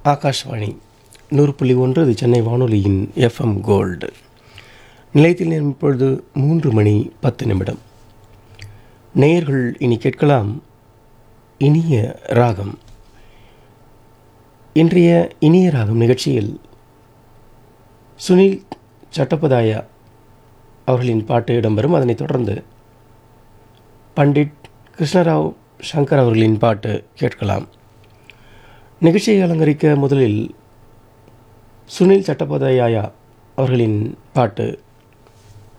ஆகாஷ்வாணி நூறு புள்ளி ஒன்று இது சென்னை வானொலியின் எஃப்எம் கோல்டு நிலையத்தில் நேரம் இப்பொழுது மூன்று மணி பத்து நிமிடம் நேயர்கள் இனி கேட்கலாம் இனிய ராகம் இன்றைய இனிய ராகம் நிகழ்ச்சியில் சுனில் சட்டப்பதாயா அவர்களின் பாட்டு இடம்பெறும் அதனைத் தொடர்ந்து பண்டிட் கிருஷ்ணராவ் சங்கர் அவர்களின் பாட்டு கேட்கலாம் நிகழ்ச்சியை அலங்கரிக்க முதலில் சுனில் சட்டப்பதாயா அவர்களின் பாட்டு